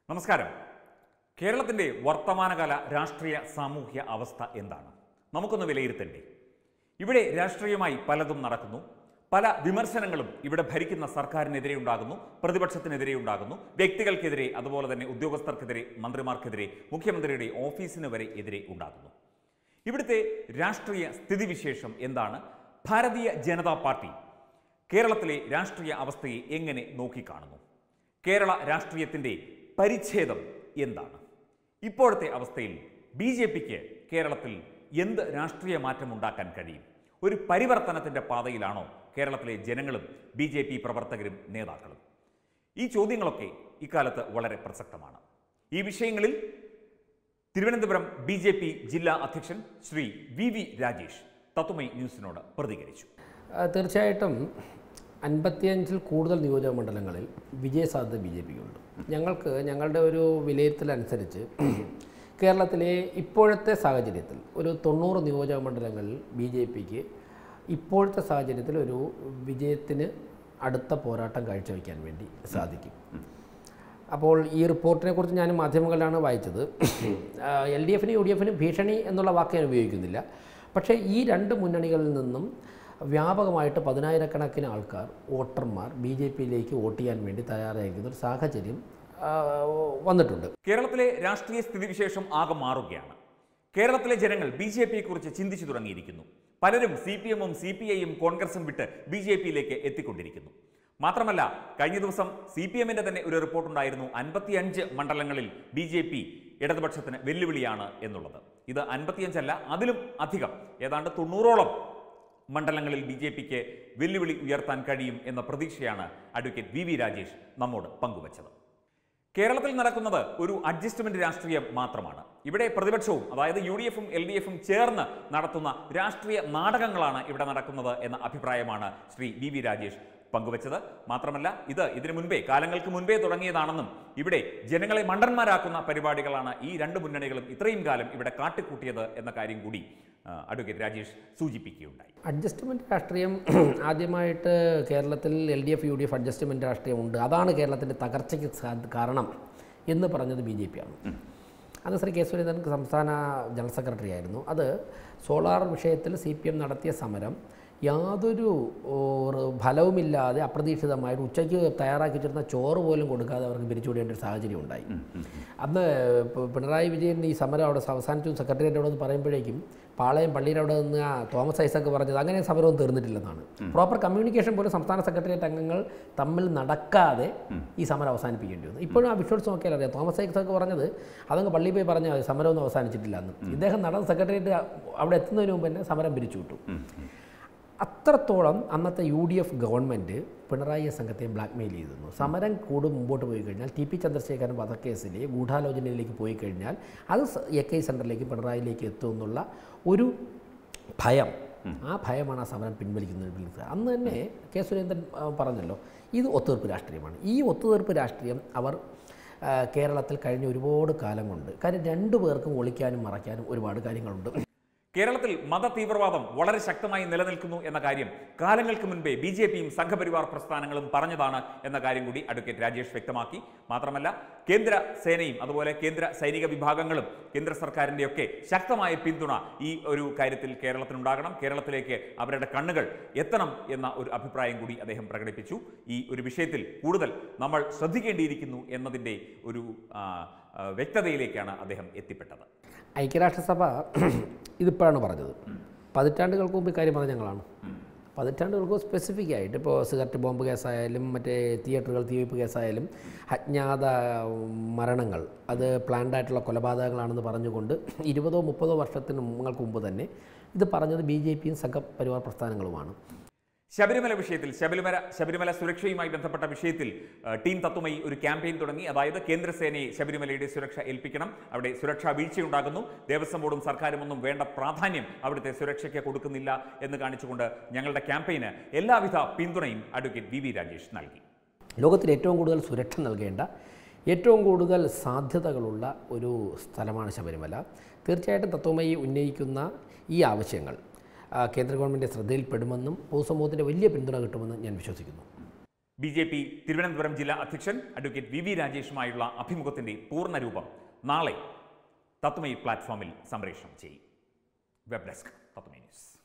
നമസ്കാരം കേരളത്തിന്റെ വർത്തമാനകാല രാഷ്ട്രീയ സാമൂഹ്യ അവസ്ഥ എന്താണ് നമുക്കൊന്ന് വിലയിരുത്തണ്ടേ ഇവിടെ രാഷ്ട്രീയമായി പലതും നടക്കുന്നു പല വിമർശനങ്ങളും ഇവിടെ ഭരിക്കുന്ന സർക്കാരിനെതിരെ ഉണ്ടാകുന്നു പ്രതിപക്ഷത്തിനെതിരെ ഉണ്ടാകുന്നു വ്യക്തികൾക്കെതിരെ അതുപോലെ തന്നെ ഉദ്യോഗസ്ഥർക്കെതിരെ മന്ത്രിമാർക്കെതിരെ മുഖ്യമന്ത്രിയുടെ ഓഫീസിന് വരെ എതിരെ ഉണ്ടാകുന്നു ഇവിടുത്തെ രാഷ്ട്രീയ സ്ഥിതിവിശേഷം എന്താണ് ഭാരതീയ ജനതാ പാർട്ടി കേരളത്തിലെ രാഷ്ട്രീയ അവസ്ഥയെ എങ്ങനെ നോക്കിക്കാണുന്നു കേരള രാഷ്ട്രീയത്തിൻ്റെ പരിച്ഛേദം എന്താണ് ഇപ്പോഴത്തെ അവസ്ഥയിൽ ബി ജെ പിക്ക് കേരളത്തിൽ എന്ത് രാഷ്ട്രീയ മാറ്റം ഉണ്ടാക്കാൻ കഴിയും ഒരു പരിവർത്തനത്തിൻ്റെ പാതയിലാണോ കേരളത്തിലെ ജനങ്ങളും ബി ജെ പി പ്രവർത്തകരും നേതാക്കളും ഈ ചോദ്യങ്ങളൊക്കെ ഇക്കാലത്ത് വളരെ പ്രസക്തമാണ് ഈ വിഷയങ്ങളിൽ തിരുവനന്തപുരം ബി ജെ പി ജില്ലാ അധ്യക്ഷൻ ശ്രീ വി വി രാജേഷ് തത്വമൈ ന്യൂസിനോട് പ്രതികരിച്ചു ആ, തീർച്ചയായിട്ടും അൻപത്തിയഞ്ചിൽ കൂടുതൽ നിയോജക മണ്ഡലങ്ങളിൽ വിജയസാധ്യത ബി ജെ പിക്കുണ്ട് ഞങ്ങൾക്ക് ഞങ്ങളുടെ ഒരു വിലയിരുത്തലനുസരിച്ച് കേരളത്തിലെ ഇപ്പോഴത്തെ സാഹചര്യത്തിൽ ഒരു തൊണ്ണൂറ് നിയോജക മണ്ഡലങ്ങളിൽ ബി ജെ പിക്ക് ഇപ്പോഴത്തെ സാഹചര്യത്തിൽ ഒരു വിജയത്തിന് അടുത്ത പോരാട്ടം കാഴ്ചവെക്കാൻ വേണ്ടി സാധിക്കും അപ്പോൾ ഈ റിപ്പോർട്ടിനെ കുറിച്ച് ഞാൻ മാധ്യമങ്ങളിലാണ് വായിച്ചത് എൽ ഡി എഫിനും യു ഡി എഫിനും ഭീഷണി എന്നുള്ള വാക്ക് ഞാൻ ഉപയോഗിക്കുന്നില്ല പക്ഷേ ഈ രണ്ട് മുന്നണികളിൽ നിന്നും വ്യാപകമായിട്ട് പതിനായിരക്കണക്കിന് ആൾക്കാർ വോട്ടർമാർ ബി ജെ പിയിലേക്ക് വോട്ട് ചെയ്യാൻ വേണ്ടി തയ്യാറായിരിക്കുന്ന ഒരു സാഹചര്യം ആ, വന്നിട്ടുണ്ട് കേരളത്തിലെ രാഷ്ട്രീയ സ്ഥിതിവിശേഷം ആകെ മാറുകയാണ് കേരളത്തിലെ ജനങ്ങൾ ബി ജെ പിയെ കുറിച്ച് ചിന്തിച്ചു തുടങ്ങിയിരിക്കുന്നു പലരും സി പി എമ്മും സി പി ഐയും കോൺഗ്രസും വിട്ട് ബി ജെ പിയിലേക്ക് എത്തിക്കൊണ്ടിരിക്കുന്നു മാത്രമല്ല കഴിഞ്ഞ ദിവസം സി പി എമ്മിന്റെ തന്നെ ഒരു റിപ്പോർട്ടുണ്ടായിരുന്നു അൻപത്തിയഞ്ച് മണ്ഡലങ്ങളിൽ ബി ജെ പി ഇടതുപക്ഷത്തിന് വെല്ലുവിളിയാണ് എന്നുള്ളത് ഇത് അൻപത്തിയഞ്ചല്ല അതിലും അധികം ഏതാണ്ട് തൊണ്ണൂറോളം മണ്ഡലങ്ങളിൽ ബി ജെ പിക്ക് വെല്ലുവിളി ഉയർത്താൻ കഴിയും എന്ന പ്രതീക്ഷയാണ് അഡ്വക്കേറ്റ് വി വി രാജേഷ് നമ്മോട് പങ്കുവച്ചത് കേരളത്തിൽ നടക്കുന്നത് ഒരു അഡ്ജസ്റ്റ്മെന്റ് രാഷ്ട്രീയം മാത്രമാണ് ഇവിടെ പ്രതിപക്ഷവും അതായത് യു ഡി എഫും എൽ ഡി എഫും ചേർന്ന് നടത്തുന്ന രാഷ്ട്രീയ നാടകങ്ങളാണ് ഇവിടെ നടക്കുന്നത് എന്ന അഭിപ്രായമാണ് ശ്രീ വി വി രാജേഷ് പങ്കുവച്ചത് മാത്രമല്ല ഇത് ഇതിനു മുൻപേ കാലങ്ങൾക്ക് മുൻപേ തുടങ്ങിയതാണെന്നും ഇവിടെ ജനങ്ങളെ മണ്ടന്മാരാക്കുന്ന പരിപാടികളാണ് ഈ രണ്ട് മുന്നണികളും ഇത്രയും കാലം ഇവിടെ കാട്ടിക്കൂട്ടിയത് എന്ന കാര്യം കൂടി ആ, അഡ്വക്കേറ്റ് രാജേഷ് സൂചിപ്പിക്കുകയുണ്ടായി അഡ്ജസ്റ്റ്മെൻറ്റ് രാഷ്ട്രീയം ആദ്യമായിട്ട് കേരളത്തിൽ L D F U D F adjustment രാഷ്ട്രീയം ഉണ്ട് അതാണ് കേരളത്തിൻ്റെ തകർച്ചയ്ക്ക് സാ- കാരണം എന്ന് പറഞ്ഞത് ബി ജെ പി ആണ് അന്ന് ശ്രീ കെ സുരേന്ദ്രൻ സംസ്ഥാന ജനറൽ സെക്രട്ടറി ആയിരുന്നു അത് സോളാർ വിഷയത്തിൽ സി പി എം നടത്തിയ സമരം യാതൊരു ഓ, റ് ഫലവുമില്ലാതെ അപ്രതീക്ഷിതമായിട്ട് ഉച്ചയ്ക്ക് തയ്യാറാക്കി വെച്ചിരുന്ന ചോറ് പോലും കൊടുക്കാതെ അവർക്ക് പിരിച്ചുവിടേണ്ട ഒരു സാഹചര്യം ഉണ്ടായി അന്ന് പ- പിണറായി വിജയൻ ഈ സമരം അവിടെ അവസാനിച്ചു സെക്രട്ടേറിയറ്റ് അവിടെ നിന്ന് പറയുമ്പോഴേക്കും പാളയം പള്ളിയുടെ അവിടെ നിന്ന് ആ തോമസ് ഐസക്ക് പറഞ്ഞത് അങ്ങനെ സമരവും തീർന്നിട്ടില്ലെന്നാണ് പ്രോപ്പർ കമ്മ്യൂണിക്കേഷൻ പോലും സംസ്ഥാന സെക്രട്ടേറിയറ്റ് അംഗങ്ങൾ തമ്മിൽ നടക്കാതെ ഈ സമരം അവസാനിപ്പിക്കേണ്ടി വന്നു ഇപ്പോഴും ആ വിഷ്വൽസ് നോക്കിയാൽ അറിയാം തോമസ് ഐസക്ക് പറഞ്ഞത് അതങ്ങ് പള്ളിയിൽ പോയി പറഞ്ഞാൽ മതി, സമരമൊന്നും അവസാനിച്ചിട്ടില്ല എന്ന് ഇദ്ദേഹം നടന്ന സെക്രട്ടേറിയറ്റ് അവിടെ എത്തുന്നതിന് മുമ്പ് തന്നെ സമരം പിരിച്ചു വിട്ടു അത്രത്തോളം അന്നത്തെ U D F government Pinarayi സംഘത്തെ ബ്ലാക്ക്മെയിൽ ചെയ്തിരുന്നു സമരം കൂട് മുമ്പോട്ട് പോയി കഴിഞ്ഞാൽ ടി പി ചന്ദ്രശേഖരൻ വധക്കേസിൽ ഗൂഢാലോചനയിലേക്ക് പോയി കഴിഞ്ഞാൽ അത് സ- എ കെ സെൻറ്ററിലേക്ക് പിണറായിലേക്ക് എത്തുമെന്നുള്ള ഒരു ഭയം ആ ഭയമാണ് ആ സമരം പിൻവലിക്കുന്നത് പിൻവലിച്ചത്. അന്ന് തന്നെ കെ സുരേന്ദ്രൻ ആ, പറഞ്ഞല്ലോ ഇത് ഒത്തുതീർപ്പ് രാഷ്ട്രീയമാണ് ഈ ഒത്തുതീർപ്പ് രാഷ്ട്രീയം അവർ ആ, കേരളത്തിൽ കഴിഞ്ഞ ഒരുപാട് കാലം കൊണ്ട് കാര്യം രണ്ടു പേർക്കും ഒളിക്കാനും മറയ്ക്കാനും ഒരുപാട് കാര്യങ്ങളുണ്ട് കേരളത്തിൽ മത തീവ്രവാദം വളരെ ശക്തമായി നിലനിൽക്കുന്നു എന്ന കാര്യം കാലങ്ങൾക്ക് മുൻപേ ബി ജെ പിയും സംഘപരിവാർ പ്രസ്ഥാനങ്ങളും പറഞ്ഞതാണ് എന്ന കാര്യം കൂടി അഡ്വക്കേറ്റ് രാജേഷ് വ്യക്തമാക്കി മാത്രമല്ല കേന്ദ്ര സേനയും അതുപോലെ കേന്ദ്ര സൈനിക വിഭാഗങ്ങളും കേന്ദ്ര സർക്കാരിൻ്റെയൊക്കെ ശക്തമായ പിന്തുണ ഈ ഒരു കാര്യത്തിൽ കേരളത്തിനുണ്ടാകണം കേരളത്തിലേക്ക് അവരുടെ കണ്ണുകൾ എത്തണം എന്ന ഒരു അഭിപ്രായം കൂടി അദ്ദേഹം പ്രകടിപ്പിച്ചു ഈ ഒരു വിഷയത്തിൽ കൂടുതൽ നമ്മൾ ശ്രദ്ധിക്കേണ്ടിയിരിക്കുന്നു എന്നതിൻ്റെ ഒരു ആ, ആ, വ്യക്തതയിലേക്കാണ് അദ്ദേഹം എത്തിപ്പെട്ടത് ഐക്യരാഷ്ട്രസഭ ഇതിപ്പോഴാണ് പറഞ്ഞത് പതിറ്റാണ്ടുകൾക്ക് മുമ്പ് ഇക്കാര്യം പറഞ്ഞ ഞങ്ങളാണ് പതിറ്റാണ്ടുകൾക്ക് സ്പെസിഫിക് ആയിട്ട് ഇപ്പോൾ സിഗരറ്റ് ബോംബ് കേസായാലും മറ്റേ തിയേറ്ററുകൾ തീവയ്പ്പ് കേസായാലും അജ്ഞാത മരണങ്ങൾ അത് പ്ലാൻഡ് ആയിട്ടുള്ള കൊലപാതകങ്ങളാണെന്ന് പറഞ്ഞുകൊണ്ട് ഇരുപതോ മുപ്പതോ വർഷത്തിന് നിങ്ങൾക്ക് മുമ്പ് തന്നെ ഇത് പറഞ്ഞത് ബി ജെ പിയും സംഘപരിവാർ പ്രസ്ഥാനങ്ങളുമാണ് ശബരിമല വിഷയത്തിൽ ശബരിമല ശബരിമല സുരക്ഷയുമായി ബന്ധപ്പെട്ട വിഷയത്തിൽ ആ, ടീം തത്വമയി ഒരു ക്യാമ്പയിൻ തുടങ്ങി അതായത് കേന്ദ്രസേനയെ ശബരിമലയുടെ സുരക്ഷ ഏൽപ്പിക്കണം അവിടെ സുരക്ഷാ വീഴ്ചയുണ്ടാകുന്നു ദേവസ്വം ബോർഡും സർക്കാരും ഒന്നും വേണ്ട പ്രാധാന്യം അവിടുത്തെ സുരക്ഷയ്ക്ക് കൊടുക്കുന്നില്ല എന്ന് കാണിച്ചുകൊണ്ട് ഞങ്ങളുടെ ക്യാമ്പയിന് എല്ലാവിധ പിന്തുണയും അഡ്വക്കേറ്റ് വി വി രാജേഷ് നൽകി ലോകത്തിൽ ഏറ്റവും കൂടുതൽ സുരക്ഷ നൽകേണ്ട ഏറ്റവും കൂടുതൽ സാധ്യതകളുള്ള ഒരു സ്ഥലമാണ് ശബരിമല തീർച്ചയായിട്ടും തത്വമയി ഉന്നയിക്കുന്ന ഈ ആവശ്യങ്ങൾ ആ, കേന്ദ്ര ഗവൺമെൻറ് ശ്രദ്ധയിൽപ്പെടുമെന്നും പൊതുസമൂഹത്തിൻ്റെ വലിയ പിന്തുണ കിട്ടുമെന്നും ഞാൻ വിശ്വസിക്കുന്നു ബി ജെ പി തിരുവനന്തപുരം ജില്ലാ അധ്യക്ഷൻ അഡ്വക്കേറ്റ് വി വി രാജേഷുമായുള്ള അഭിമുഖത്തിന്റെ പൂർണ്ണരൂപം നാളെ തത്വമയി പ്ലാറ്റ്ഫോമിൽ സംപ്രേഷണം ചെയ്യും വെബ് ഡെസ്ക് തത്വമയി ന്യൂസ്